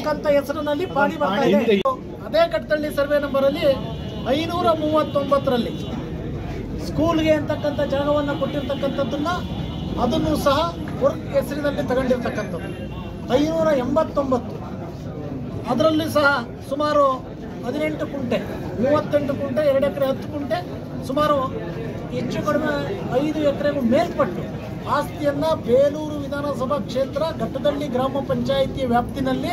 ಅಂತಕ್ಕಂಥ ಹೆಸರಿನಲ್ಲಿ ಪಾಣಿ ಬರ್ತಾ ಇದೆ ಅದೇ ಕಟ್ಟಳ್ಳಿ ಸರ್ವೆ ನಂಬರ್ ಅಲ್ಲಿ ಐನೂರ ಮೂವತ್ತೊಂಬತ್ತರಲ್ಲಿ ಸ್ಕೂಲ್ಗೆ ಅಂತಕ್ಕಂಥ ಜಾಗವನ್ನು ಕೊಟ್ಟಿರ್ತಕ್ಕಂಥದ್ದನ್ನ ಅದನ್ನು ಸಹ ವರ್ಕ್ ಹೆಸರಿನಲ್ಲಿ ತಗೊಂಡಿರ್ತಕ್ಕಂಥದ್ದು ಐನೂರ ಎಂಬತ್ತೊಂಬತ್ತು ಅದರಲ್ಲಿ ಸಹ ಸುಮಾರು ಹದಿನೆಂಟು ಕುಂಟೆ ಮೂವತ್ತೆಂಟು ಕುಂಟೆ ಎರಡು ಎಕರೆ ಹತ್ತು ಕುಂಟೆ ಸುಮಾರು ಹೆಚ್ಚು ಕಡಿಮೆ ಐದು ಎಕರೆಗೂ ಮೇಲ್ಪಟ್ಟು ಆಸ್ತಿಯನ್ನ ಬೇಲೂರು ವಿಧಾನಸಭಾ ಕ್ಷೇತ್ರ ಘಟ್ಟದಳ್ಳಿ ಗ್ರಾಮ ಪಂಚಾಯಿತಿ ವ್ಯಾಪ್ತಿನಲ್ಲಿ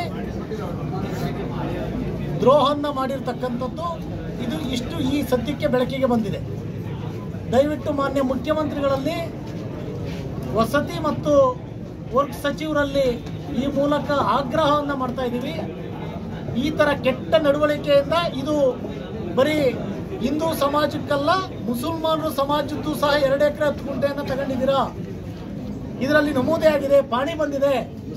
ದ್ರೋಹನ್ನ ಮಾಡಿರ್ತಕ್ಕಂಥದ್ದು ಇದು ಇಷ್ಟು ಈ ಸದ್ಯಕ್ಕೆ ಬೆಳಕಿಗೆ ಬಂದಿದೆ ದಯವಿಟ್ಟು ಮಾನ್ಯ ಮುಖ್ಯಮಂತ್ರಿಗಳಲ್ಲಿ ವಸತಿ ಮತ್ತು ವರ್ಕ್ ಸಚಿವರಲ್ಲಿ ಈ ಮೂಲಕ ಆಗ್ರಹವನ್ನು ಮಾಡ್ತಾ ಇದ್ದೀವಿ ಈ ಥರ ಕೆಟ್ಟ ನಡವಳಿಕೆಯಿಂದ ಇದು ಬರೀ ಹಿಂದೂ ಸಮಾಜಕ್ಕಲ್ಲ ಮುಸಲ್ಮಾನರು ಸಮಾಜದ್ದು ಸಹ ಎರಡು ಎಕರೆ ಹತ್ತು ಗುಂಟೆಯನ್ನು ತಗೊಂಡಿದ್ದೀರಾ ಇದರಲ್ಲಿ ನಮೂದೇ ಆಗಿದೆ ಪಾಣಿ ಬಂದಿದೆ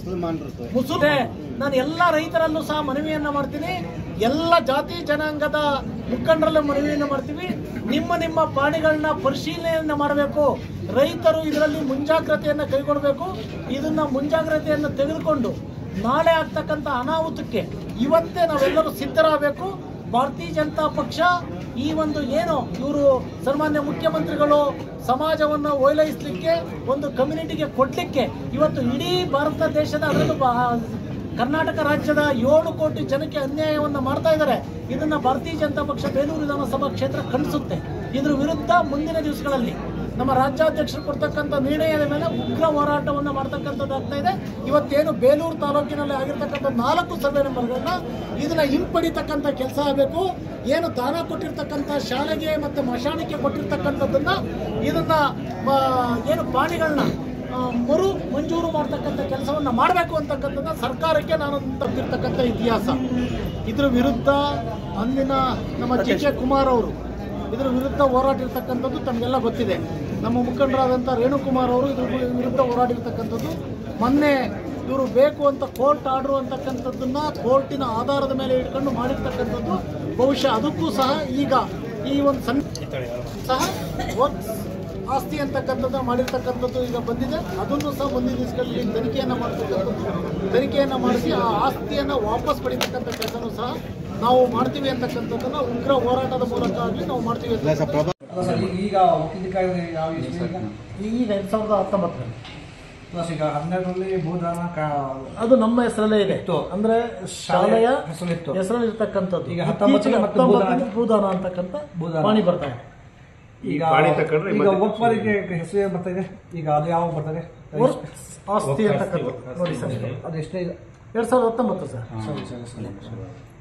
ಮುಸುಲೆ ನಾನು ಎಲ್ಲ ರೈತರಲ್ಲೂ ಸಹ ಮನವಿಯನ್ನ ಮಾಡ್ತೀನಿ ಎಲ್ಲ ಜಾತಿ ಜನಾಂಗದ ಮುಖಂಡರಲ್ಲೂ ಮನವಿಯನ್ನ ಮಾಡ್ತೀವಿ ನಿಮ್ಮ ನಿಮ್ಮ ಪಾಣಿಗಳನ್ನ ಪರಿಶೀಲನೆಯನ್ನ ಮಾಡಬೇಕು ರೈತರು ಇದರಲ್ಲಿ ಮುಂಜಾಗ್ರತೆಯನ್ನ ಕೈಗೊಳ್ಳಬೇಕು ಇದನ್ನ ಮುಂಜಾಗ್ರತೆಯನ್ನು ತೆಗೆದುಕೊಂಡು ನಾಳೆ ಆಗ್ತಕ್ಕಂಥ ಅನಾಹುತಕ್ಕೆ ಇವತ್ತೇ ನಾವೆಲ್ಲರೂ ಸಿದ್ಧರಾಗಬೇಕು ಭಾರತೀಯ ಜನತಾ ಪಕ್ಷ ಈ ಒಂದು ಏನು ಇವರು ಸನ್ಮಾನ್ಯ ಮುಖ್ಯಮಂತ್ರಿಗಳು ಸಮಾಜವನ್ನು ಓಲೈಸಲಿಕ್ಕೆ ಒಂದು ಕಮ್ಯುನಿಟಿಗೆ ಕೊಡ್ಲಿಕ್ಕೆ ಇವತ್ತು ಇಡೀ ಭಾರತ ದೇಶದ ಅದರಲ್ಲೂ ಬಾ- ಕರ್ನಾಟಕ ರಾಜ್ಯದ ಏಳು ಕೋಟಿ ಜನಕ್ಕೆ ಅನ್ಯಾಯವನ್ನು ಮಾಡ್ತಾ ಇದ್ದಾರೆ ಇದನ್ನ ಭಾರತೀಯ ಜನತಾ ಪಕ್ಷ ಬೇಲೂರು ವಿಧಾನಸಭಾ ಕ್ಷೇತ್ರ ಖಂಡಿಸುತ್ತೆ ಇದ್ರ ವಿರುದ್ಧ ಮುಂದಿನ ದಿವಸಗಳಲ್ಲಿ ನಮ್ಮ ರಾಜ್ಯಾಧ್ಯಕ್ಷರು ಕೊಡ್ತಕ್ಕಂಥ ನಿರ್ಣಯದ ಮೇಲೆ ಉಗ್ರ ಹೋರಾಟವನ್ನು ಮಾಡ್ತಕ್ಕಂಥದ್ದಾಗ್ತಾ ಇದೆ ಇವತ್ತೇನು ಬೇಲೂರು ತಾಲೂಕಿನಲ್ಲಿ ಆಗಿರ್ತಕ್ಕಂಥ ನಾಲ್ಕು ಸರ್ವೆ ನಂಬರ್ಗಳನ್ನ ಇದನ್ನ ಹಿಂಪಡಿತಕ್ಕಂಥ ಕೆಲಸ ಆಗಬೇಕು ಏನು ದಾನ ಕೊಟ್ಟಿರ್ತಕ್ಕಂಥ ಶಾಲೆಗೆ ಮತ್ತೆ ಮಶಾಣಕ್ಕೆ ಕೊಟ್ಟಿರ್ತಕ್ಕಂಥದ್ದನ್ನ ಇದನ್ನ ಆ, ಏನು ಪಾಣಿಗಳನ್ನ ಆ, ಮರು ಮಂಜೂರು ಮಾಡ್ತಕ್ಕಂಥ ಕೆಲಸವನ್ನ ಮಾಡಬೇಕು ಅಂತಕ್ಕಂಥದ್ದನ್ನ ಸರ್ಕಾರಕ್ಕೆ ನಾನು ತಪ್ಪಿರ್ತಕ್ಕಂಥ ಇತಿಹಾಸ ಇದ್ರ ವಿರುದ್ಧ ಅಂದಿನ ನಮ್ಮ ಜಿ ಕೆ ಕುಮಾರ್ ಅವರು ಇದ್ರ ವಿರುದ್ಧ ಹೋರಾಟಿರ್ತಕ್ಕಂಥದ್ದು ತಮಗೆಲ್ಲ ಗೊತ್ತಿದೆ ನಮ್ಮ ಮುಖಂಡರಾದಂಥ ರೇಣುಕುಮಾರ್ ಅವರು ಇದ್ರ ವಿರುದ್ಧ ಹೋರಾಡಿರ್ತಕ್ಕಂಥದ್ದು ಮೊನ್ನೆ ಇವರು ಬೇಕು ಅಂತ ಕೋರ್ಟ್ ಆರ್ಡರ್ ಅಂತಕ್ಕಂಥದ್ದನ್ನ ಕೋರ್ಟಿನ ಆಧಾರದ ಮೇಲೆ ಇಟ್ಕೊಂಡು ಮಾಡಿರ್ತಕ್ಕಂಥದ್ದು ಬಹುಶಃ ಅದಕ್ಕೂ ಸಹ ಈಗ ಈ ಒಂದು ಸಣ್ಣ ಸಹ ವರ್ಕ್ಸ್ ಆಸ್ತಿ ಅಂತಕ್ಕಂಥದ್ದು ಮಾಡಿರ್ತಕ್ಕಂಥದ್ದು ಈಗ ಬಂದಿದೆ ಅದನ್ನು ಸಹ ಮುಂದಿನ ದಿವಸಗಳಲ್ಲಿ ತನಿಖೆಯನ್ನು ಮಾಡ್ತಕ್ಕಂಥದ್ದು ತನಿಖೆಯನ್ನು ಮಾಡಿಸಿ ಆ ಆಸ್ತಿಯನ್ನು ವಾಪಸ್ ಪಡಿತಕ್ಕಂಥ ಕೆಲಸನೂ ಸಹ ನಾವು ಮಾಡ್ತೀವಿ ಅಂತಕ್ಕಂಥದ್ದನ್ನ ಉಗ್ರ ಹೋರಾಟದ ಮೂಲಕ ಆಗಲಿ ನಾವು ಮಾಡ್ತೀವಿ ಅಂತ ಅಲ್ಲ ಸರ್ ಈಗ ಈಗ ಒಕ್ಕಲಿಗಾರರು ಯಾವ ಇಸ್ವಿ ಈಗ ಈಗ ಎರಡ್ ಸಾವಿರದ ಹತ್ತೊಂಬತ್ತರಲ್ಲಿ ಪ್ಲಸ್ ಈಗ ಹನ್ನೆರಡರಲ್ಲಿ ಭೂದಾನ ಕಾ ಅದು ನಮ್ಮ ಹೆಸರಲ್ಲೇ ಇದೆ ಇತ್ತು. ಅಂದ್ರೆ ಶಾಲೆಯ ಹೆಸರಲ್ಲಿತ್ತು. ಹೆಸರಲ್ಲಿ ಇರ್ತಕ್ಕಂಥದ್ದು ಈಗ ಹತ್ತೊಂಬತ್ತರಲ್ಲಿ ಮತ್ತೆ ಹತ್ತೊಂಬತ್ತರಲ್ಲಿ ಭೂದಾನ ಅಂತಕ್ಕಂಥ ಭೂದಾನ. ಪಾಣಿ ಬರ್ತಾ ಇದೆ ಈಗ ಪಾಣಿ ತಕೊಂಡ್ರೆ ಈಗ ಮತ್ತೆ- ಒಪ್ಪರಿಗೆ ಹೆಸರು ಏನು ಬರ್ತಾ ಇದೆ ಈಗ ಅದು ಯಾವ ಬರ್ತದೆ ವರ್ಕ್ಸ್ ಆಸ್ತಿ ಅಂತಕ್ಕಂಥದ್ದು ನೋಡಿ ಸರ್ ಅದು ಎಷ್ಟೇ ಇದೆ ಎರಡ್ ಸಾವಿರದ ಹತ್ತೊಂಬತ್ತು ಸರ್ ಸರಿ ಸರಿ ಸರಿ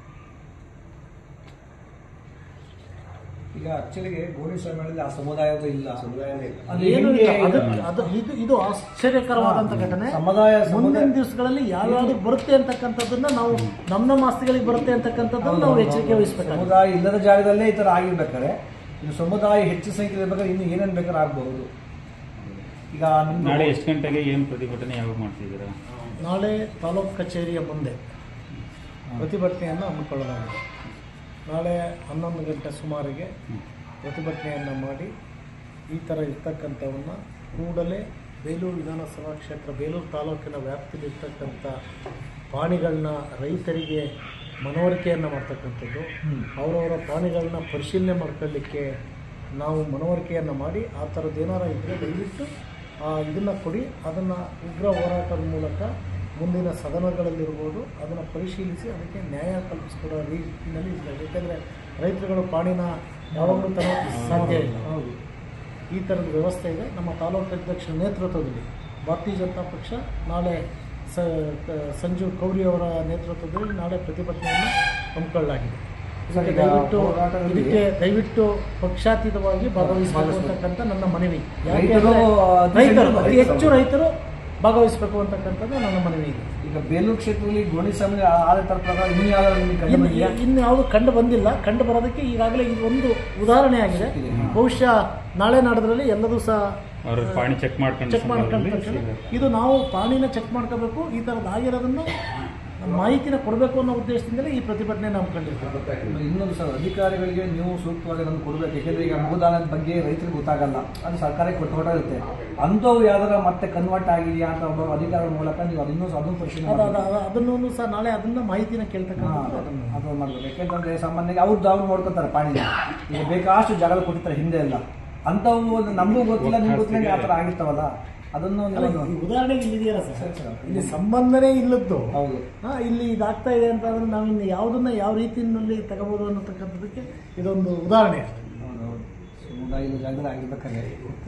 ಈಗ ಆಕ್ಚುಲಿಗೆ ಗೋಣಿ ಸಮಯದಲ್ಲಿ ಆ ಸಮುದಾಯದ ಇಲ್ಲ ಅದು ಏನು ಹೆಂಗೆ ಇಲ್ಲ. ಅದು ಈಗ ಅದು ಇದು ಇದು ಆಶ್ಚರ್ಯಕರವಾದಂತ ಘಟನೆ ಸಮುದಾಯ ಮುಂದಿನ ಸಮುದಾಯ ದಿವಸಗಳಲ್ಲಿ ಯಾವ್ಯಾವ್ದು ಬರುತ್ತೆ ಅಂತಕ್ಕಂಥದ್ದನ್ನ ನಾವು ನಮ್ಮ ನಮ್ಮ ಆಸ್ತಿಗಳಿಗೆ ಬರುತ್ತೆ ಅಂತಕ್ಕಂಥದ್ದನ್ನ ನಾವು ಎಚ್ಚರಿಕೆ ವಹಿಸಬೇಕಾಗುತ್ತೆ ಸಮುದಾಯ ಇಲ್ಲದ ಜಾಗದಲ್ಲೇ ಈ ತರ ಆಗಿರ್ಬೇಕಾದ್ರೆ ಇದು ಸಮುದಾಯ ಹೆಚ್ಚು ಸಂಖ್ಯೆ ಇರ್ಬೇಕಾದ್ರೆ ಇನ್ನು ಏನೇನು ಬೇಕಾದ್ರೆ ಆಗ್ಬಹುದು ಈಗ ನಿಮ್ದು ನಾಳೆ ಎಷ್ಟು ಗಂಟೆಗೆ ಏನು ಪ್ರತಿಭಟನೆ ಯಾವಾಗ ಮಾಡ್ತಿದ್ದೀರಾ ನಾಳೆ ತಾಲೂಕು ಕಚೇರಿಯ ಮುಂದೆ ಪ್ರತಿಭಟನೆಯನ್ನು ಹಮ್ಮಿಕೊಳ್ಳಲಾಗಿದೆ ನಾಳೆ ಹನ್ನೊಂದು ಗಂಟೆ ಸುಮಾರಿಗೆ ಪ್ರತಿಭಟನೆಯನ್ನು ಮಾಡಿ ಈ ಥರ ಇರ್ತಕ್ಕಂಥವನ್ನ ಕೂಡಲೇ ಬೇಲೂರು ವಿಧಾನಸಭಾ ಕ್ಷೇತ್ರ ಬೇಲೂರು ತಾಲೂಕಿನ ವ್ಯಾಪ್ತಿಯಲ್ಲಿರ್ತಕ್ಕಂಥ ಪ್ರಾಣಿಗಳನ್ನ ರೈತರಿಗೆ ಮನವರಿಕೆಯನ್ನು ಮಾಡ್ತಕ್ಕಂಥದ್ದು ಅವರವರ ಪ್ರಾಣಿಗಳನ್ನ ಪರಿಶೀಲನೆ ಮಾಡ್ಕೊಳ್ಳಿಕ್ಕೆ ನಾವು ಮನವರಿಕೆಯನ್ನು ಮಾಡಿ ಆ ಥರದ್ದು ಏನಾರ ಇದ್ದರೆ ದಯವಿಟ್ಟು ಇದನ್ನು ಕೊಡಿ ಅದನ್ನು ಉಗ್ರ ಹೋರಾಟದ ಮೂಲಕ ಮುಂದಿನ ಸದನಗಳಲ್ಲಿರ್ಬೋದು ಅದನ್ನು ಪರಿಶೀಲಿಸಿ ಅದಕ್ಕೆ ನ್ಯಾಯ ಕಲ್ಪಿಸಿಕೊಡೋ ರೀತಿಯಲ್ಲಿ ಇದೆ ಏಕೆಂದರೆ ರೈತರುಗಳು ಪಾಣಿನ ಯಾವಾಗಲೂ ತರೋಕ್ಕೆ ಸಾಧ್ಯ ಇಲ್ಲ ಈ ಥರದ ವ್ಯವಸ್ಥೆ ಇದೆ ನಮ್ಮ ತಾಲೂಕು ಅಧ್ಯಕ್ಷರ ನೇತೃತ್ವದಲ್ಲಿ ಭಾರತೀಯ ಜನತಾ ಪಕ್ಷ ನಾಳೆ ಸ ಕ- ಸಂಜೀವ್ ಕೌರಿ ಅವರ ನೇತೃತ್ವದಲ್ಲಿ ನಾಳೆ ಪ್ರತಿಭಟನೆಯನ್ನು ಹಮ್ಮಿಕೊಳ್ಳಲಾಗಿದೆ ಇದಕ್ಕೆ ಈಗ ದಯವಿಟ್ಟು ಹೋರಾಟದಲ್ಲಿ- ಇದಕ್ಕೆ ದಯವಿಟ್ಟು ಪಕ್ಷಾತೀತವಾಗಿ ಭಾಗವಹಿಸಬೇಕು ಅಂತಕ್ಕಂಥ ನನ್ನ ಮನವಿ ಯಾಕೆ ರೈತರು ಅಂದ್ರೆ ಅತಿ ರೈತರು ಹೆಚ್ಚು ಅತಿ ಹೆಚ್ಚು ರೈತರು ಭಾಗವಹಿಸಬೇಕು ಅಂತಕ್ಕಂಥದ್ದು ನನ್ನ ಮನವಿ ಇದೆ ಈಗ ಬೇಲೂರು ಕ್ಷೇತ್ರದಲ್ಲಿ ಗೋಣಿ ಸಮಯ ಆಡಳಿತ ಪ್ರಕಾರ ಇನ್ನು ಯಾವ್ದಾದ್ರು ನಿಮಗೆ ಕಂಡು ಇನ್ನು ಬಂದಿದೆಯಾ? ಇನ್ನು ಯಾವುದು ಕಂಡು ಬಂದಿಲ್ಲ ಕಂಡು ಬರೋದಕ್ಕೆ ಈಗಾಗಲೇ ಇದು ಒಂದು ಉದಾಹರಣೆ ಆಗಿದೆ ಬಹುಶಃ ನಾಳೆ ನಾಡದ್ರಲ್ಲಿ ಎಲ್ಲದೂ ಸಹ ಅವ್ರ ಪಾಣಿ ಚೆಕ್ ಮಾಡ್ಕೊಂಡು ಚೆಕ್ ಮಾಡ್ಕೊಂಡ ತಕ್ಷಣ ಇದು ನಾವು ಪಾಣಿನ ಚೆಕ್ ಮಾಡ್ಕೋಬೇಕು ಈ ಥರದ್ದು ಆಗಿರೋದನ್ನ ಮಾಹಿತಿನ ಕೊಡಬೇಕು ಅನ್ನೋ ಉದ್ದೇಶದಿಂದಲೇ ಈ ಪ್ರತಿಭಟನೆ ನಾವು ಕಂಡಿರ್ತೀವಿ ಇನ್ನೊಂದು ಸರ್ ಅಧಿಕಾರಿಗಳಿಗೆ ನೀವು ಸೂಕ್ತವಾಗಿ ಅದನ್ನು ಕೊಡಬೇಕು ಯಾಕೆಂದ್ರೆ ಈಗ ಭೂದಾನದ ಬಗ್ಗೆ ರೈತರಿಗೆ ಗೊತ್ತಾಗಲ್ಲ ಅದು ಸರ್ಕಾರಕ್ಕೆ ಕೊಟ್ಟು ಹೊರಟಿರುತ್ತೆ ಅಂಥವು ಯಾವ್ದಾರ ಮತ್ತೆ ಕನ್ವರ್ಟ್ ಆಗಿದೆಯಾ ಅಂತ ಒಬ್ಬ ಅಧಿಕಾರಿಗಳ ಮೂಲಕ ನೀವು ಅದನ್ನೂ ಸಹ ಅದನ್ನು ಪರಿಶೀಲನೆ ಅದು ಮಾಡ್ಬೇಕು. ಅದು ಅದನ್ನು ಸಹ ನಾಳೆ ಅದನ್ನ ಮಾಹಿತಿನ ಹಾ, ಕೇಳ್ತಕ್ಕಂಥದ್ದು ಅದನ್ನು ಅದು ಮಾಡ್ಬೇಕು ಯಾಕೆಂತಂದ್ರೆ ಸಾಮಾನ್ಯವಾಗಿ ಅವ್ರದ್ದು ಅವ್ರು ನೋಡ್ಕೊತಾರೆ ಪಾಣಿನ ಈಗ ಬೇಕಾಷ್ಟು ಜಾಗ ಕೊಟ್ಟಿರ್ತಾರೆ ಹಿಂದೆ ಎಲ್ಲ ಅಂಥವು ನಮಗೂ ಗೊತ್ತಿಲ್ಲ ನಿಮ್ಗೆ ಗೊತ್ತಿಲ್ಲ ಆ ಥರ ಆಗಿರ್ತಾವಲ್ಲ ಅದನ್ನು ಅಲ್ಲ, ನೀವು ಈ ಉದಾಹರಣೆಗೆ ಇಲ್ಲಿದೆಯಲ್ಲ ಸರ್ ಸರಿ, ಸರಿ. ಇಲ್ಲಿ ಸಂಬಂಧನೇ ಇಲ್ಲದ್ದು ಹೌದು ಹಾ, ಇಲ್ಲಿ ಇದಾಗ್ತಾ ಇದೆ ಅಂತ ಅಂದ್ರೆ ನಾವು ಇನ್ನು ಯಾವುದನ್ನ ಯಾವ ರೀತಿಯಲ್ಲಿ ತಗೋಬಹುದು ಅನ್ನತಕ್ಕಂಥದ್ದಕ್ಕೆ ಇದೊಂದು ಉದಾಹರಣೆ ಹೌದು ಹೌದು ಸಮುದಾಯದ ಜಾಗದಲ್ಲಿ ಆಗಿರ್ಬೇಕಾದ್ರೆ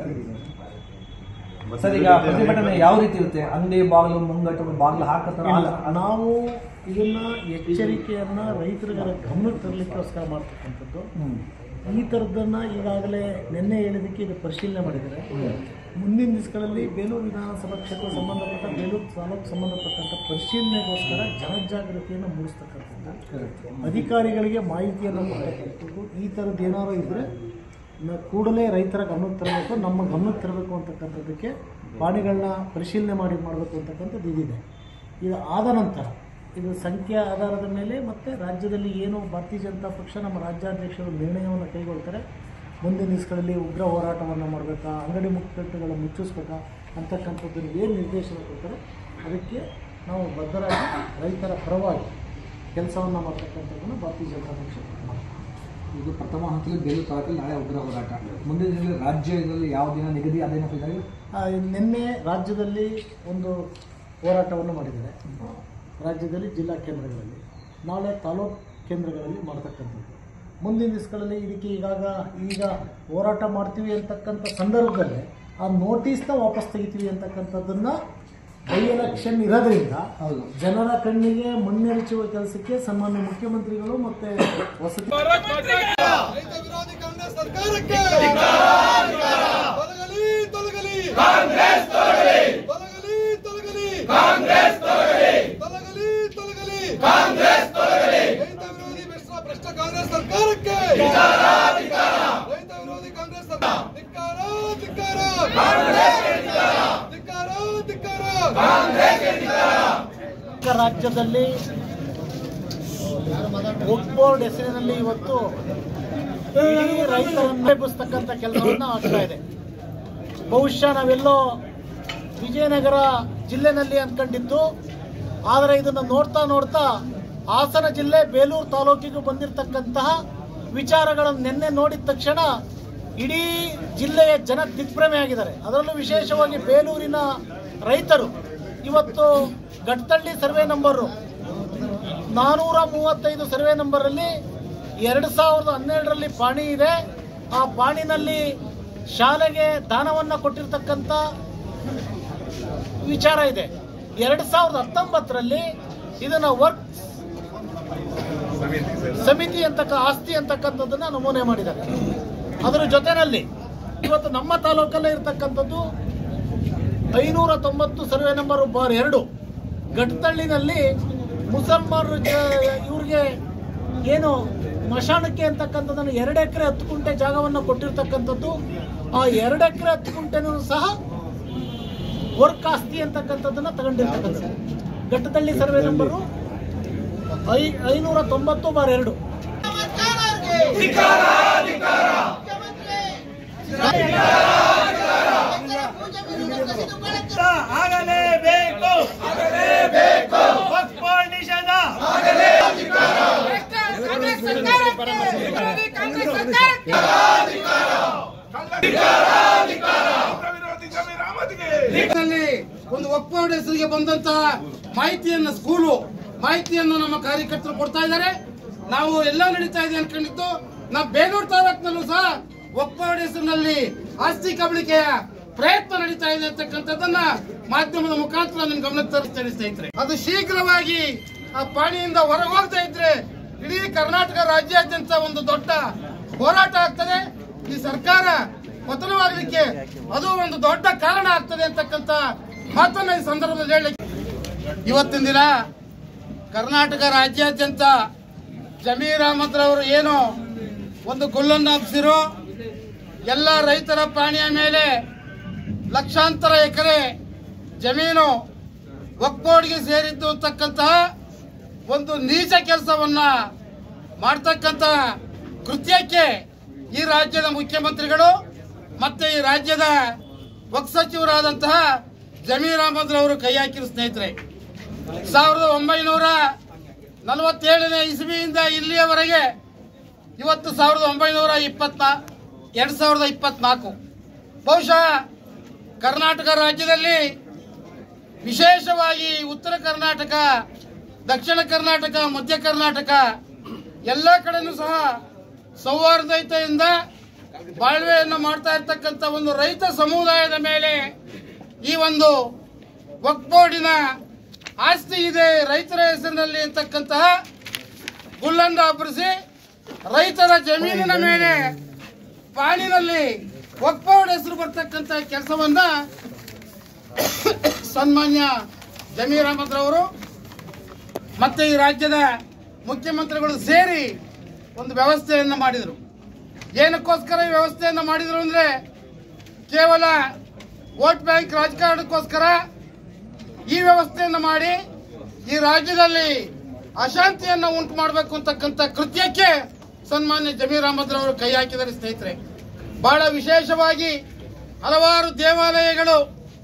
ಸರ್ ಈಗ ಪ್ರತಿಭಟನೆ ಯಾವ ರೀತಿ ಇರುತ್ತೆ ಅಂಗಡಿ ಬಾಗಿಲು ಮುಂಗಟ್ಟು ಬಾಗಿಲು ಹಾಕತ್ತಾರ ಇಲ್ಲ, ನಾವು ಇದನ್ನ ಎಚ್ಚರಿಕೆಯನ್ನ ರೈತರ ಗಮನಕ್ಕೆ ತರಲಿಕ್ಕೋಸ್ಕರ ಮಾಡ್ತಕ್ಕಂಥದ್ದು ಈ ಥರದ್ದನ್ನ ಈಗಾಗಲೇ ನಿನ್ನೆ ಹೇಳಿದಕ್ಕೆ ಇದು ಪರಿಶೀಲನೆ ಮಾಡಿದ್ದಾರೆ ಮುಂದಿನ ದಿವಸಗಳಲ್ಲಿ ಬೇಲೂರು ವಿಧಾನಸಭಾ ಕ್ಷೇತ್ರ ಸಂಬಂಧಪಟ್ಟ ಬೇಲೂರು ತಾಲೂಕು ಸಂಬಂಧಪಟ್ಟಂಥ ಪರಿಶೀಲನೆಗೋಸ್ಕರ ಜನಜಾಗೃತಿಯನ್ನು ಮೂಡಿಸ್ತಕ್ಕಂಥದ್ದು ಅಧಿಕಾರಿಗಳಿಗೆ ಮಾಹಿತಿಯನ್ನು ಕೊಡ್ತಕ್ಕಂಥದ್ದು ಈ ಥರದ್ದು ಏನಾದ್ರು ಇದ್ದರೆ ಕೂಡಲೇ ರೈತರ ಗಮನಕ್ಕೆ ತರಬೇಕು ನಮ್ಮ ಗಮನಕ್ಕೆ ತರಬೇಕು ಅಂತಕ್ಕಂಥದ್ದಕ್ಕೆ ಪ್ರಾಣಿಗಳನ್ನ ಪರಿಶೀಲನೆ ಮಾಡಿ ಮಾಡಬೇಕು ಅಂತಕ್ಕಂಥದ್ದು ಇದಿದೆ ಇದು ಆದ ನಂತರ ಇದು ಸಂಖ್ಯೆ ಆಧಾರದ ಮೇಲೆ ಮತ್ತು ರಾಜ್ಯದಲ್ಲಿ ಏನು ಭಾರತೀಯ ಜನತಾ ಪಕ್ಷ ನಮ್ಮ ರಾಜ್ಯಾಧ್ಯಕ್ಷರು ನಿರ್ಣಯವನ್ನು ಕೈಗೊಳ್ತಾರೆ ಮುಂದಿನ ದಿವಸಗಳಲ್ಲಿ ಉಗ್ರ ಹೋರಾಟವನ್ನು ಮಾಡಬೇಕಾ ಅಂಗಡಿ ಮುಕ್ಕಟ್ಟುಗಳ ಮುಚ್ಚಿಸ್ಬೇಕಾ ಅಂತಕ್ಕಂಥದ್ದನ್ನು ಏನು ನಿರ್ದೇಶನ ಕೊಡ್ತಾರೆ ಅದಕ್ಕೆ ನಾವು ಬದ್ಧರಾಗಿ ರೈತರ ಪರವಾಗಿ ಕೆಲಸವನ್ನು ಮಾಡ್ತಕ್ಕಂಥದ್ದನ್ನು ಭಾರತೀಯ ಜನತಾ ಪಕ್ಷ ಮಾಡ್ತಾರೆ ಇದು ಪ್ರಥಮ ಹಂತದಲ್ಲಿ ಬೇಲೂರು ತಾಲೂಕಲ್ಲಿ ನಾಳೆ ಉಗ್ರ ಹೋರಾಟ ಮುಂದಿನ ದಿನದಲ್ಲಿ ರಾಜ್ಯದಲ್ಲಿ ಯಾವ ದಿನ ನಿಗದಿ ಅದೇನ ಇದಾಗಿ ಆ, ನಿನ್ನೆ ರಾಜ್ಯದಲ್ಲಿ ಒಂದು ಹೋರಾಟವನ್ನು ಮಾಡಿದ್ದಾರೆ ರಾಜ್ಯದಲ್ಲಿ ಜಿಲ್ಲಾ ಕೇಂದ್ರಗಳಲ್ಲಿ ನಾಳೆ ತಾಲೂಕು ಕೇಂದ್ರಗಳಲ್ಲಿ ಮಾಡ್ತಕ್ಕಂಥದ್ದು ಮುಂದಿನ ದಿವಸಗಳಲ್ಲಿ ಇದಕ್ಕೆ ಈಗಾಗ ಈಗ ಹೋರಾಟ ಮಾಡ್ತೀವಿ ಅಂತಕ್ಕಂಥ ಸಂದರ್ಭದಲ್ಲಿ ಆ ನೋಟಿಸ್ನ ವಾಪಸ್ ತೆಗಿತೀವಿ ಅಂತಕ್ಕಂಥದ್ದನ್ನು ಬೈ ಎಲೆಕ್ಷನ್ ಇರೋದ್ರಿಂದ ಹೌದು ಜನರ ಕಣ್ಣಿಗೆ ಮಣ್ಣೆರಚುವ ಕೆಲಸಕ್ಕೆ ಸನ್ಮಾನ್ಯ ಮುಖ್ಯಮಂತ್ರಿಗಳು ಮತ್ತೆ ವಸತಿ ರೈತ ವಿರೋಧಿ ಕಾಂಗ್ರೆಸ್ ಸರ್ಕಾರಕ್ಕೆ ತೊಲಗಲಿ ತೊಲಗಲಿ ತೊಲಗಲಿ ತೊಲಗಲಿ ತೊಲಗಲಿ ತೊಲಗಲಿ ರೈತ ವಿರೋಧಿ ಭ್ರಷ್ಟ ಭ್ರಷ್ಟ ಕಾಂಗ್ರೆಸ್ ಸರ್ಕಾರಕ್ಕೆ ರೈತ ವಿರೋಧಿ ಕಾಂಗ್ರೆಸ್ ಸರ್ಕಾರ ಧಿಕ್ಕಾರ ಧಿಕ್ಕಾರ ಧಿಕ್ಕಾರ ಧಿಕ್ಕಾರ ರಾಜ್ಯದಲ್ಲಿ ವಕ್ಫ್ ಬೋರ್ಡ್ ಹೆಸರಿನಲ್ಲಿ ಇವತ್ತು ಇಡೀ ರೈತರನ್ನು ಎಬ್ಬಿಸ್ತಕ್ಕಂಥ ಕೆಲಸವನ್ನ ಆಗ್ತಾ ಇದೆ ಬಹುಶಃ ನಾವೆಲ್ಲೋ ವಿಜಯನಗರ ಜಿಲ್ಲೆನಲ್ಲಿ ಅನ್ಕೊಂಡಿದ್ದು ಆದರೆ ಇದನ್ನು ನೋಡ್ತಾ ನೋಡ್ತಾ ಹಾಸನ ಜಿಲ್ಲೆ ಬೇಲೂರು ತಾಲೂಕಿಗೂ ಬಂದಿರತಕ್ಕಂತಹ ವಿಚಾರಗಳನ್ನು ನಿನ್ನೆ ನೋಡಿದ ತಕ್ಷಣ ಇಡೀ ಜಿಲ್ಲೆಯ ಜನ ದಿಗ್ಭ್ರಮೆ ಆಗಿದ್ದಾರೆ ಅದರಲ್ಲೂ ವಿಶೇಷವಾಗಿ ಬೇಲೂರಿನ ರೈತರು ಇವತ್ತು ಗಟ್ತಳ್ಳಿ ಸರ್ವೆ ನಂಬರು ನಾನೂರ ಮೂವತ್ತೈದು ಸರ್ವೆ ನಂಬರಲ್ಲಿ ಎರಡು ಸಾವಿರದ ಹನ್ನೆರಡರಲ್ಲಿ ಪಾಣಿ ಇದೆ ಆ ಪಾಣಿನಲ್ಲಿ ಶಾಲೆಗೆ ದಾನವನ್ನು ಕೊಟ್ಟಿರ್ತಕ್ಕಂಥ ವಿಚಾರ ಇದೆ ಎರಡು ಸಾವಿರದ ಹತ್ತೊಂಬತ್ತರಲ್ಲಿ ಇದನ್ನ ವರ್ಕ್ ಸಮಿತಿ ಅಂತಕ್ಕ ಆಸ್ತಿ ಅಂತಕ್ಕಂಥದ್ದನ್ನ ನಮೂನೆ ಮಾಡಿದ್ದಾರೆ ಅದರ ಜೊತೆನಲ್ಲಿ ಇವತ್ತು ನಮ್ಮ ತಾಲೂಕಲ್ಲೇ ಇರ್ತಕ್ಕಂಥದ್ದು ಐನೂರ ತೊಂಬತ್ತು ಸರ್ವೆ ನಂಬರ್ ಬಾರ್ ಎರಡು ಗಟ್ತಳ್ಳಿನಲ್ಲಿ ಮುಸಲ್ಮಾನರು ಜ- ಇವ್ರಿಗೆ ಏನು ಮಶಾಣಕ್ಕೆ ಅಂತಕ್ಕಂಥದ್ದನ್ನು ಎರಡು ಎಕರೆ ಹತ್ತು ಕುಂಟೆ ಜಾಗವನ್ನು ಕೊಟ್ಟಿರ್ತಕ್ಕಂಥದ್ದು ಆ ಎರಡು ಎಕರೆ ಹತ್ತು ಕುಂಟೆನೂ ಸಹ ವರ್ಕ್ ಆಸ್ತಿ ಅಂತಕ್ಕಂಥದ್ದನ್ನ ತಗೊಂಡಿರ್ತಕ್ಕಂಥದ್ದು ಗಟ್ಟದಳ್ಳಿ ಸರ್ವೆ ನಂಬರು ಐ ಐನೂರ ತೊಂಬತ್ತು ಬಾರ್ ಎರಡು ಆಗಲೇಬೇಕು ಆಗಲೇಬೇಕು ವಕ್ಫ್ ಬೋರ್ಡ್ ನಿಷೇಧ ಕಾಂಗ್ರೆಸ್ ಸರ್ಕಾರಕ್ಕೆ ವಿರೋಧಿ ಕಾಂಗ್ರೆಸ್ ಸರ್ಕಾರಕ್ಕೆ ನಲ್ಲಿ ಒಂದು ಒಪ್ಪಂದ ಹೆಸರಿಗೆ ಬಂದಂತಹ ಮಾಹಿತಿಯನ್ನ ಸ್ಕೂಲು ಮಾಹಿತಿಯನ್ನು ನಮ್ಮ ಕಾರ್ಯಕರ್ತರು ಕೊಡ್ತಾ ಇದ್ದಾರೆ ನಾವು ಎಲ್ಲ ನಡೀತಾ ಇದೆ ಅನ್ಕೊಂಡಿದ್ದು ನಾವು ಬೇಲೂರು ತಾಲೂಕಿನಲ್ಲೂ ಸಹ ಒಪ್ಪಂದ ಹೆಸರಿನಲ್ಲಿ ಆಸ್ತಿ ಕಬಳಿಕೆಯ ಪ್ರಯತ್ನ ನಡೀತಾ ಇದೆ ಅಂತಕ್ಕಂಥದ್ದನ್ನ ಮಾಧ್ಯಮದ ಮುಖಾಂತರ ನಿಮ್ ಗಮನಕ್ಕೆ ತರಿಸ್ತಾ ಸ್ನೇಹಿತರೆ ಅದು ಶೀಘ್ರವಾಗಿ ಆ ಪಾಣಿಯಿಂದ ಹೊರಗೆ ಹೋಗ್ತಾ ಇದ್ರೆ ಇಡೀ ಕರ್ನಾಟಕ ರಾಜ್ಯಾದ್ಯಂತ ಒಂದು ದೊಡ್ಡ ಹೋರಾಟ ಆಗ್ತದೆ ಈ ಸರ್ಕಾರ ಪತನವಾಗಲಿಕ್ಕೆ ಅದು ಒಂದು ದೊಡ್ಡ ಕಾರಣ ಆಗ್ತದೆ ಅಂತಕ್ಕಂಥ ಮಾತನ್ನ ಈ ಸಂದರ್ಭದಲ್ಲಿ ಹೇಳಲಿಕ್ಕೆ ಇವತ್ತಿನ ದಿನ ಕರ್ನಾಟಕ ರಾಜ್ಯಾದ್ಯಂತ ಜಮೀರ್ ಅಹಮದ್ ರವರು ಏನು ಒಂದು ಗುಲ್ಲನ್ನು ಹಬ್ಸಿರೋ ಎಲ್ಲ ರೈತರ ಪ್ರಾಣಿಯ ಮೇಲೆ ಲಕ್ಷಾಂತರ ಎಕರೆ ಜಮೀನು ವಕ್ಬೋರ್ಡ್ಗೆ ಸೇರಿದ್ದು ಅಂತಕ್ಕಂತಹ ಒಂದು ನೀಚ ಕೆಲಸವನ್ನ ಮಾಡ್ತಕ್ಕಂಥ ಕೃತ್ಯಕ್ಕೆ ಈ ರಾಜ್ಯದ ಮುಖ್ಯಮಂತ್ರಿಗಳು ಮತ್ತೆ ಈ ರಾಜ್ಯದ ವಕ್ ಸಚಿವರಾದಂತಹ ಜಮೀರ್ ಅಹಮದ್ ರವರು ಕೈ ಹಾಕಿರು ಸ್ನೇಹಿತರೆ ಸಾವಿರದ ಒಂಬೈನೂರ ನಲವತ್ತೇಳನೇ ಇಸವಿಯಿಂದ ಇಲ್ಲಿಯವರೆಗೆ ಇವತ್ತು ಸಾವಿರದ ಒಂಬೈನೂರ ಇಪ್ಪತ್ನಾ ಎರಡು ಸಾವಿರದ ಇಪ್ಪತ್ನಾಲ್ಕು ಬಹುಶಃ ಕರ್ನಾಟಕ ರಾಜ್ಯದಲ್ಲಿ ವಿಶೇಷವಾಗಿ ಉತ್ತರ ಕರ್ನಾಟಕ ದಕ್ಷಿಣ ಕರ್ನಾಟಕ ಮಧ್ಯ ಕರ್ನಾಟಕ ಎಲ್ಲ ಕಡೆನೂ ಸಹ ಸೌಹಾರ್ದತೆಯಿಂದ ಬಾಳ್ವೆಯನ್ನು ಮಾಡ್ತಾ ಇರ್ತಕ್ಕಂಥ ಒಂದು ರೈತ ಸಮುದಾಯದ ಮೇಲೆ ಈ ಒಂದು ವಕ್ಫ್ ಬೋರ್ಡಿನ ಆಸ್ತಿ ಇದೆ ರೈತರ ಹೆಸರಿನಲ್ಲಿ ಅಂತಕ್ಕಂತಹ ಗುಲ್ಲಂಡ ಅಬ್ಬರಿಸಿ ರೈತರ ಜಮೀನಿನ ಮೇಲೆ ಪಾಣಿನಲ್ಲಿ ವಕ್ಫ್ ಬೋರ್ಡ್ ಹೆಸರು ಬರ್ತಕ್ಕಂಥ ಕೆಲಸವನ್ನ ಸನ್ಮಾನ್ಯ ಜಮೀರ್ ಅಹಮದ್ ರವರು ಮತ್ತೆ ಈ ರಾಜ್ಯದ ಮುಖ್ಯಮಂತ್ರಿಗಳು ಸೇರಿ ಒಂದು ವ್ಯವಸ್ಥೆಯನ್ನು ಮಾಡಿದರು ಏನಕ್ಕೋಸ್ಕರ ಈ ವ್ಯವಸ್ಥೆಯನ್ನು ಮಾಡಿದರು ಅಂದ್ರೆ ಕೇವಲ ವೋಟ್ ಬ್ಯಾಂಕ್ ರಾಜಕಾರಣಕ್ಕೋಸ್ಕರ ಈ ವ್ಯವಸ್ಥೆಯನ್ನು ಮಾಡಿ ಈ ರಾಜ್ಯದಲ್ಲಿ ಅಶಾಂತಿಯನ್ನು ಉಂಟು ಮಾಡಬೇಕು ಅಂತಕ್ಕಂಥ ಕೃತ್ಯಕ್ಕೆ ಸನ್ಮಾನ್ಯ ಜಮೀರ್ ಅಹಮದ್ ರವರು ಕೈ ಹಾಕಿದ್ದಾರೆ ಸ್ನೇಹಿತರೆ ಬಹಳ ವಿಶೇಷವಾಗಿ ಹಲವಾರು ದೇವಾಲಯಗಳು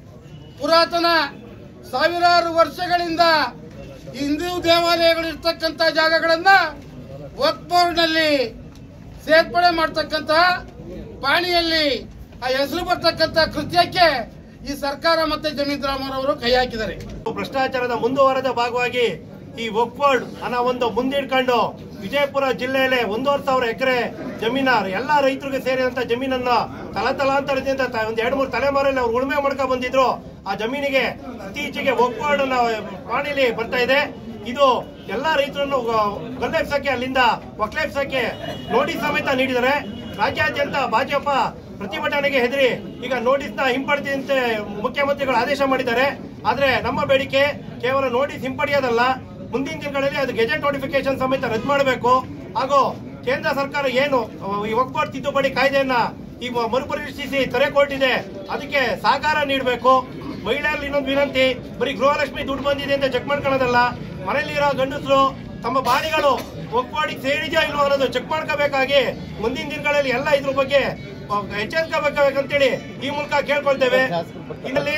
ಪುರಾತನ ಸಾವಿರಾರು ವರ್ಷಗಳಿಂದ ಹಿಂದೂ ದೇವಾಲಯಗಳು ಇರ್ತಕ್ಕಂಥ ಜಾಗಗಳನ್ನ ವಕ್ಫ್ ಬೋರ್ಡ್ನಲ್ಲಿ ಸೇರ್ಪಡೆ ಮಾಡ್ತಕ್ಕಂತಹ ಪಾಣಿಯಲ್ಲಿ ಆ ಹೆಸರು ಬರ್ತಕ್ಕಂಥ ಕೃತ್ಯಕ್ಕೆ ಈ ಸರ್ಕಾರ ಮತ್ತೆ ಜಮೀರ್ ರಾಮನ್ ಅವರು ಕೈ ಹಾಕಿದ್ದಾರೆ ಭ್ರಷ್ಟಾಚಾರದ ಮುಂದುವರೆದ ಭಾಗವಾಗಿ ಈ ಒಕ್ಫರ್ಡ್ ಅನ್ನೋ ಒಂದು ಮುಂದಿಡ್ಕೊಂಡು ವಿಜಯಪುರ ಜಿಲ್ಲೆಯಲ್ಲಿ ಒಂದೂವರೆ ಸಾವಿರ ಎಕರೆ ಜಮೀನ ಎಲ್ಲಾ ರೈತರಿಗೆ ಸೇರಿದಂತ ಜಮೀನನ್ನ ತಲತಲಾಂತರದಿಂದ ತ- ಒಂದ್ ಎರಡು ಮೂರು ತಲೆಮಾರಲ್ಲಿ ಅವ್ರು ಉಳುಮೆ ಮಾಡ್ಕೊಂಡ್ ಬಂದಿದ್ರು ಆ ಜಮೀನಿಗೆ ಇತ್ತೀಚೆಗೆ ಒಕ್ಫರ್ಡ್ ಅನ್ನೋ ಪಾಣಿಲಿ ಬರ್ತಾ ಇದೆ ಇದು ಎಲ್ಲಾ ರೈತರನ್ನು ಗಲ್ಲೆಪ್ಸಕ್ಕೆ ಅಲ್ಲಿಂದ ಒಕ್ಲೆಪ್ಸಕ್ಕೆ ನೋಟಿಸ್ ಸಮೇತ ನೀಡಿದ್ದಾರೆ ರಾಜ್ಯಾದ್ಯಂತ ಭಾಜಪ ಪ್ರತಿಭಟನೆಗೆ ಹೆದರಿ ಈಗ ನೋಟಿಸ್ ನ ಹಿಂಪಡೆದಂತೆ ಮುಖ್ಯಮಂತ್ರಿಗಳು ಆದೇಶ ಮಾಡಿದ್ದಾರೆ ಆದ್ರೆ ನಮ್ಮ ಬೇಡಿಕೆ ಕೇವಲ ನೋಟಿಸ್ ಹಿಂಪಡೆಯೋದಲ್ಲ ಮುಂದಿನ ದಿನಗಳಲ್ಲಿ ಅದು ಗೆಜೆಟ್ ನೋಟಿಫಿಕೇಶನ್ ಸಮೇತ ರದ್ದು ಮಾಡಬೇಕು ಹಾಗೂ ಕೇಂದ್ರ ಸರ್ಕಾರ ಏನು ಅಹ್, ಈ ಒಕ್ಕೋಟ್ ತಿದ್ದುಪಡಿ ಕಾಯ್ದೆಯನ್ನ ಈ ಮ- ಮರುಪರಿಶೀಲಿಸಿ ತರೆ ಕೊಟ್ಟಿದೆ ಅದಕ್ಕೆ ಸಹಕಾರ ನೀಡಬೇಕು ಮಹಿಳೆಯರಲ್ಲಿ ಇನ್ನೊಂದು ವಿನಂತಿ ಬರೀ ಗೃಹಲಕ್ಷ್ಮಿ ದುಡ್ಡು ಬಂದಿದೆ ಅಂತ ಚೆಕ್ ಮಾಡ್ಕೊಳ್ಳೋದಲ್ಲ ಮನೆಯಲ್ಲಿರೋ ಗಂಡಸರು ತಮ್ಮ ಬಾಡಿಗಳು ಒಕ್ಕೋಡಿಗೆ ಸೇರಿದೆಯಾ ಇಲ್ವೋ ಅನ್ನೋದು ಚೆಕ್ ಮಾಡ್ಕೋಬೇಕಾಗಿ ಮುಂದಿನ ದಿನಗಳಲ್ಲಿ ಎಲ್ಲ ಇದ್ರ ಬಗ್ಗೆ ಅಹ್, ಎಚ್ಚರಿಸಬೇಕಾಗಂತೇಳಿ ಈ ಮೂಲಕ ಕೇಳ್ಕೊಳ್ತೇವೆ ಇದರಲ್ಲಿ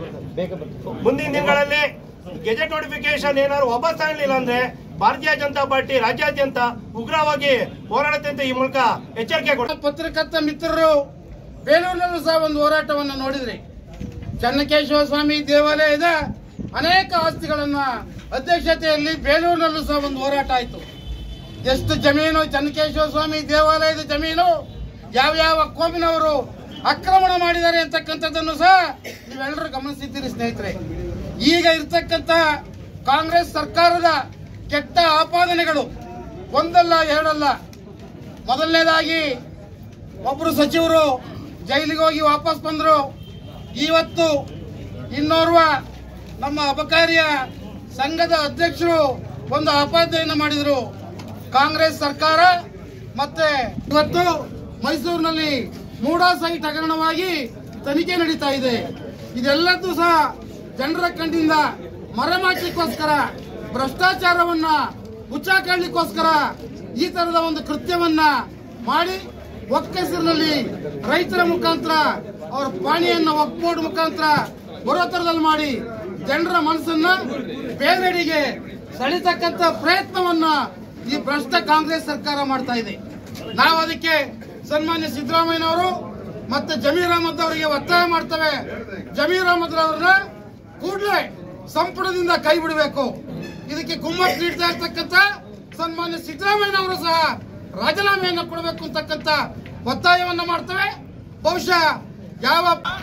ಮುಂದಿನ ದಿನಗಳಲ್ಲಿ ಗೆಜೆಟ್ ನೋಟಿಫಿಕೇಶನ್ ಏನಾದ್ರು ವಾಪಸ್ ಆಗಲಿಲ್ಲ ಅಂದ್ರೆ ಭಾರತೀಯ ಜನತಾ ಪಾರ್ಟಿ ರಾಜ್ಯಾದ್ಯಂತ ಉಗ್ರವಾಗಿ ಹೋರಾಡುತ್ತೆ ಅಂತ ಈ ಮೂಲಕ ಎಚ್ಚರಿಕೆ ಕೊಡ ಪತ್ರಕರ್ತ ಮಿತ್ರರು ಬೇಲೂರಿನಲ್ಲೂ ಸಹ ಒಂದು ಹೋರಾಟವನ್ನು ನೋಡಿದ್ರಿ ಚನ್ನಕೇಶವ ಸ್ವಾಮಿ ದೇವಾಲಯದ ಅನೇಕ ಆಸ್ತಿಗಳನ್ನ ಅಧ್ಯಕ್ಷತೆಯಲ್ಲಿ ಬೇಲೂರಿನಲ್ಲೂ ಸಹ ಒಂದು ಹೋರಾಟ ಆಯಿತು ಎಷ್ಟು ಜಮೀನು ಚನ್ನಕೇಶವ ಸ್ವಾಮಿ ದೇವಾಲಯದ ಜಮೀನು ಯಾವ್ಯಾವ ಕೋಮಿನವರು ಆಕ್ರಮಣ ಮಾಡಿದ್ದಾರೆ ಅಂತಕ್ಕಂಥದ್ದನ್ನು ಸಹ ನೀವೆಲ್ಲರೂ ಗಮನಿಸಿದ್ದೀರಿ ಸ್ನೇಹಿತರೆ ಈಗ ಇರ್ತಕ್ಕಂಥ ಕಾಂಗ್ರೆಸ್ ಸರ್ಕಾರದ ಕೆಟ್ಟ ಆಪಾದನೆಗಳು ಒಂದಲ್ಲ ಎರಡಲ್ಲ ಮೊದಲನೇದಾಗಿ ಒಬ್ಬರು ಸಚಿವರು ಜೈಲಿಗೆ ಹೋಗಿ ವಾಪಸ್ ಬಂದರು ಇವತ್ತು ಇನ್ನೋರ್ವ ನಮ್ಮ ಅಬಕಾರಿಯ ಸಂಘದ ಅಧ್ಯಕ್ಷರು ಒಂದು ಆಪಾದನೆಯನ್ನು ಮಾಡಿದರು ಕಾಂಗ್ರೆಸ್ ಸರ್ಕಾರ ಮತ್ತೆ ಇವತ್ತು ಮೈಸೂರಿನಲ್ಲಿ ಮೂಡಾ ಸೈಟ್ ಹಗರಣವಾಗಿ ತನಿಖೆ ನಡೀತಾ ಇದೆ ಇದೆಲ್ಲದೂ ಸಹ ಜನರ ಕಣ್ಣಿಂದ ಮರೆಮಾಚಲಿಕ್ಕೋಸ್ಕರ ಭ್ರಷ್ಟಾಚಾರವನ್ನ ಮುಚ್ಚಾಕಲಿಕ್ಕೋಸ್ಕರ ಈ ತರದ ಒಂದು ಕೃತ್ಯವನ್ನ ಮಾಡಿ ಒಕ್ಕೆಸರಿನಲ್ಲಿ ರೈತರ ಮುಖಾಂತರ ಅವರ ಪಾಣಿಯನ್ನ ಒಕ್ಬೋರ್ಡ್ ಮುಖಾಂತರ ಬರೋ ತರದಲ್ಲಿ ಮಾಡಿ ಜನರ ಮನಸ್ಸನ್ನ ಬೇರೆಡೆಗೆ ಸೆಳಿತಕ್ಕಂತ ಪ್ರಯತ್ನವನ್ನ ಈ ಭ್ರಷ್ಟ ಕಾಂಗ್ರೆಸ್ ಸರ್ಕಾರ ಮಾಡ್ತಾ ಇದೆ ನಾವು ಅದಕ್ಕೆ ಸನ್ಮಾನ್ಯ ಸಿದ್ದರಾಮಯ್ಯನವರು ಮತ್ತೆ ಜಮೀರ್ ಅಹಮದ್ ಅವರಿಗೆ ಒತ್ತಾಯ ಮಾಡ್ತೇವೆ ಜಮೀರ್ ಅಹಮದ್ ಅವರನ್ನ ಕೂಡಲೇ ಸಂಪುಟದಿಂದ ಕೈ ಬಿಡಬೇಕು ಇದಕ್ಕೆ ಕುಮ್ಮಸ್ ನೀಡ್ತಾ ಇರ್ತಕ್ಕಂಥ ಸನ್ಮಾನ್ಯ ಸಿದ್ದರಾಮಯ್ಯನವರು ಸಹ ರಾಜೀನಾಮೆಯನ್ನು ಕೊಡಬೇಕು ಅಂತಕ್ಕಂಥ ಒತ್ತಾಯವನ್ನ ಮಾಡ್ತೇವೆ ಬಹುಶಃ ಯಾವ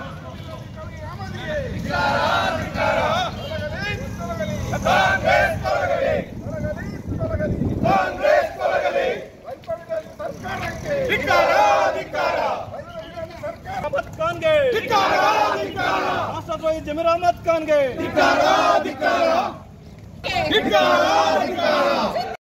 ಅಹಮದ್ ಖಾನ್ಗೆ ರಾಷ್ಟ್ರದ್ರೋಹಿ ಜಮೀರ್ ಅಹಮದ್ ಖಾನ್ಗೆ